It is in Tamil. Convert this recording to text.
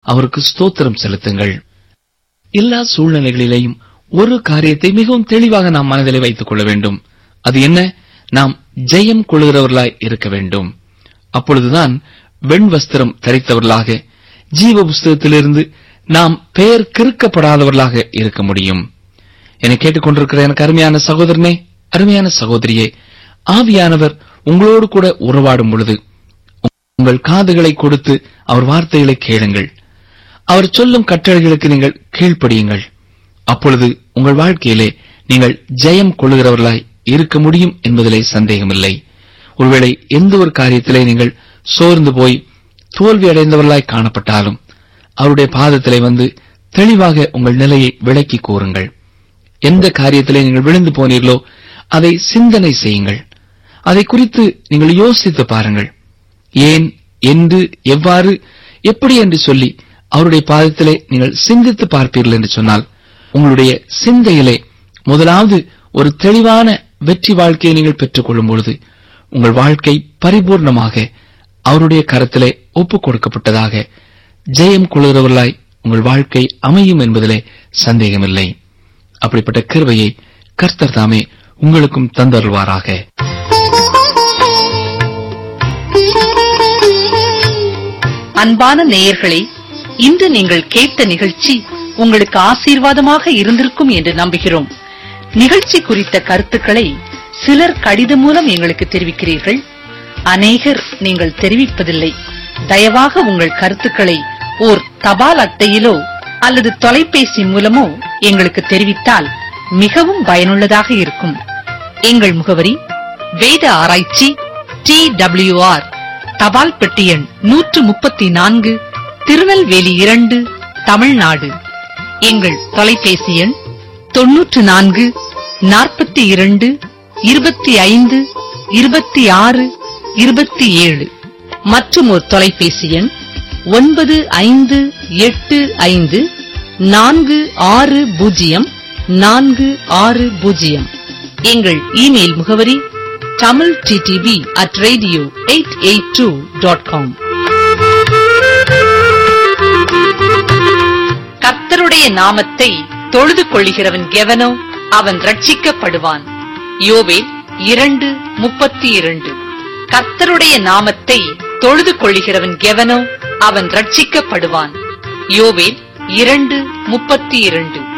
அவருக்கு ஸ்தோத்திரம் செலுத்துங்கள் எல்லா சூழ்நிலைகளிலேயும் ஒரு காரியத்தை மிகவும் தெளிவாக நாம் மனதிலே வைத்துக் கொள்ள வேண்டும் அது என்ன நாம் ஜெயம் கொள்கிறவர்களாய் இருக்க வேண்டும் அப்பொழுதுதான் வெண் வஸ்திரம் தரித்தவர்களாக ஜீவ புஸ்தகத்திலிருந்து நாம் பெயர் கிறுக்கப்படாதவர்களாக இருக்க முடியும் என்னை கேட்டுக்கொண்டிருக்கிற எனக்கு அருமையான சகோதரனே அருமையான சகோதரியே ஆவியானவர் உங்களோடு கூட உறவாடும் பொழுது உங்கள் காதுகளை கொடுத்து அவர் வார்த்தைகளை கேளுங்கள் அவர் சொல்லும் கட்டளைகளுக்கு நீங்கள் கீழ்ப்படியுங்கள் அப்பொழுது உங்கள் வாழ்க்கையிலே நீங்கள் ஜெயம் கொள்ளுகிறவர்களாய் இருக்க முடியும் என்பதிலே சந்தேகமில்லை ஒருவேளை எந்த ஒரு காரியத்திலே நீங்கள் சோர்ந்து போய் தோல்வி அடைந்தவர்களாய் காணப்பட்டாலும் அவருடைய பாதத்திலே வந்து தெளிவாக உங்கள் நிலையை விளக்கி கூறுங்கள் எந்த காரியத்திலே நீங்கள் விழுந்து போனீர்களோ அதை சிந்தனை செய்யுங்கள் அதை குறித்து நீங்கள் யோசித்து பாருங்கள் ஏன் என்று எவ்வாறு எப்படி என்று சொல்லி அவருடைய பாதத்திலே நீங்கள் சிந்தித்து பார்ப்பீர்கள் என்று சொன்னால் உங்களுடைய சிந்தையிலே முதலாவது ஒரு தெளிவான வெற்றி வாழ்க்கையை நீங்கள் பெற்றுக் கொள்ளும் பொழுது உங்கள் வாழ்க்கை பரிபூர்ணமாக அவருடைய கரத்திலே ஒப்புக் கொடுக்கப்பட்டதாக ஜெயம் கொள்கிறவர்களாய் உங்கள் வாழ்க்கை அமையும் என்பதிலே சந்தேகமில்லை அப்படிப்பட்ட கிருபையை கர்த்தர் தாமே உங்களுக்கும் தந்தருள்வாராக அன்பான நேயர்களே இன்று நீங்கள் கேட்ட நிகழ்ச்சி உங்களுக்கு ஆசீர்வாதமாக இருந்திருக்கும் என்று நம்புகிறோம் நிகழ்ச்சி குறித்த கருத்துக்களை சிலர் கடிதம் மூலம் எங்களுக்கு தெரிவிக்கிறீர்கள் அநேகர் நீங்கள் தெரிவிப்பதில்லை தயவாக உங்கள் கருத்துக்களை ஓர் தபால் அட்டையிலோ அல்லது தொலைபேசி மூலமோ எங்களுக்கு தெரிவித்தால் மிகவும் பயனுள்ளதாக இருக்கும் எங்கள் முகவரி வேத ஆராய்ச்சி டி ஆர் தபால் பெட்டி எண் நூற்று முப்பத்தி நான்கு திருநெல்வேலி இரண்டு தமிழ்நாடு எங்கள் தொலைபேசி எண் தொன்னூற்று நான்கு நாற்பத்தி இரண்டு இருபத்தி ஐந்து இருபத்தி ஆறு இருபத்தி ஏழு மற்றும் ஒரு தொலைபேசி எண் ஒன்பது ஐந்து எட்டு ஐந்து நான்கு ஆறு பூஜ்ஜியம் நான்கு ஆறு பூஜ்ஜியம் எங்கள் இமெயில் முகவரி Tamil DTP at radio eight eight two dot com கர்த்தருடைய நாமத்தை தொழுது கொள்கிறவன் எவனோ அவன் ரட்சிக்கப்படுவான் யோவேல் இரண்டு முப்பத்தி இரண்டு கர்த்தருடைய நாமத்தை தொழுது கொள்கிறவன் எவனோ அவன் ரட்சிக்கப்படுவான் யோவேல் இரண்டு முப்பத்தி இரண்டு